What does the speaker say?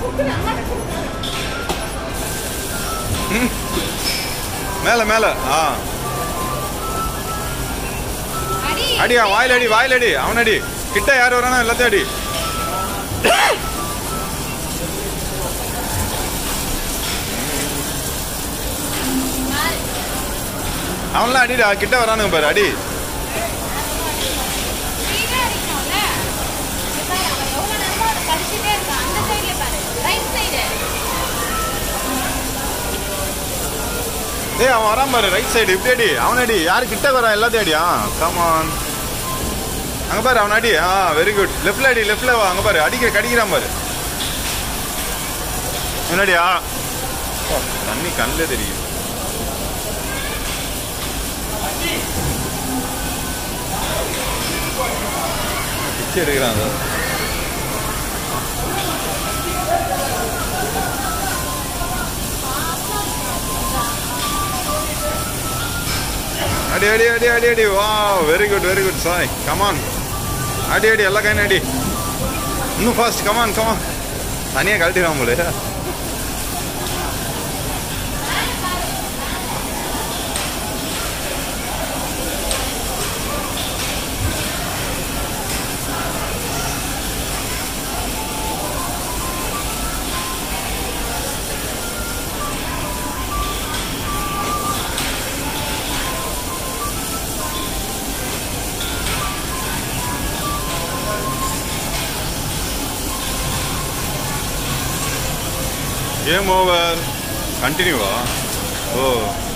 மேல மேல ஆ அடி அவன் வாயில் அடி வாயில் அடி அவன் அடி கிட்ட யார் வரானோ எல்லாத்தையும் அடி அவன்லாம் அடிடா கிட்ட வரானுங்க பாரு அடி ஏய் அவன் வரான் பாரு ரைட் சைடு இப்படி அடி அவன் அடி யாரு கிட்ட வரான் எல்லாத்தையும் அடி ஆ கமான் அங்க பாரு அவன் அடி ஆ வெரி குட் லெஃப்ட்ல அடி லெஃப்ட்ல வா அங்க பாரு அடிக்கிற கடிக்கிறான் பாரு முன்னாடியா தண்ணி கண்ணில் தெரியும் பிச்சை எடுக்கிறான் அதை அடி அடி அடி அடி அடி வா very good very good Sai come on அடி அடி எல்லா கையும் அடி இன்னும் ஃபாஸ்ட் கமான் கமான் தனியாக கழட்டிடுவான் போல கேம் ஓவர் கண்டினியூவா ஓ